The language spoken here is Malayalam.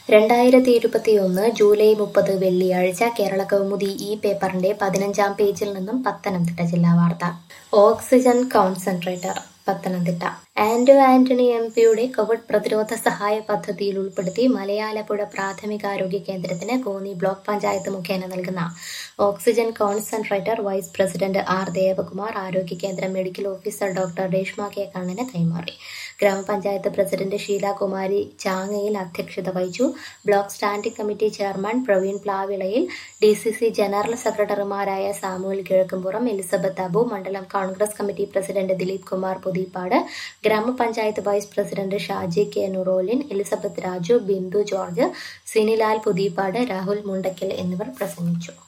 രണ്ടായിരത്തി ഇരുപത്തിയൊന്ന് ജൂലൈ മുപ്പത് വെള്ളിയാഴ്ച കേരള കൗമുദി ഈ പേപ്പറിന്റെ പതിനഞ്ചാം പേജിൽ നിന്നും പത്തനംതിട്ട ജില്ലാ വാർത്ത oxygen concentrator Pathanamthitta Anto Antony M പിയുടെ കോവിഡ് പ്രതിരോധ സഹായ പദ്ധതിയിൽ ഉൾപ്പെടുത്തി മലയാലപ്പുഴ പ്രാഥമികാരോഗ്യ കേന്ദ്രത്തിന് കോന്നി ബ്ലോക്ക് പഞ്ചായത്ത് മുഖേന നൽകുന്ന oxygen concentrator vice president R Devakumar ആരോഗ്യ കേന്ദ്ര medical officer doctor Reshma K കണ്ണന് കൈമാറി ഗ്രാമപഞ്ചായത്ത് പ്രസിഡന്റ് ഷീലാകുമാരി ചാങ്ങയിൽ അധ്യക്ഷത വഹിച്ചു block standing committee chairman Praveen Plavilayil D C C general സെക്രട്ടറിമാരായ സാമുവൽ കിഴക്കുംപുറം എലിസബത്ത് അബു മണ്ഡലം Congress committee president Dileep Kumar Puthippad grama panchayat vice president Shaji K Nurolin Elizabeth Raju Bindu George Sinilal Puthippad Rahul Mundakkal എന്നിവർ പ്രസംഗിച്ചു